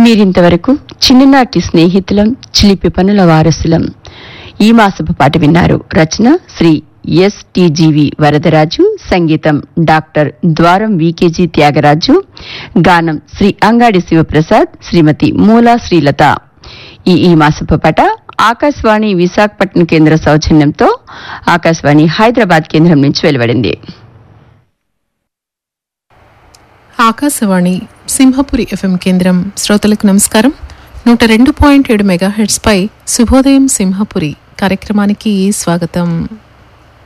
మీరింతవరకు చిన్ననాటి స్నేహితులం చిలిపి పనుల వారసులం ఈ మాసపు పాట విన్నారు రచన శ్రీ ఎస్టిజివి వరదరాజు సంగీతం డాక్టర్ ద్వారం వికేజీ త్యాగరాజు గానం శ్రీ అంగాడి శివప్రసాద్ శ్రీమతి మూలా శ్రీలత ఈ ఈ మాసపు పాట ఆకాశవాణి విశాఖపట్నం కేంద్ర సౌజన్యంతో ఆకాశవాణి హైదరాబాద్ కేంద్రం నుంచి వెలువడింది ఆకాశవాణి సింహపురి ఎఫ్ఎం కేంద్రం శ్రోతలకు నమస్కారం నూట రెండు పాయింట్ ఏడు మెగాహెడ్స్ పై శుభోదయం సింహపురి కార్యక్రమానికి స్వాగతం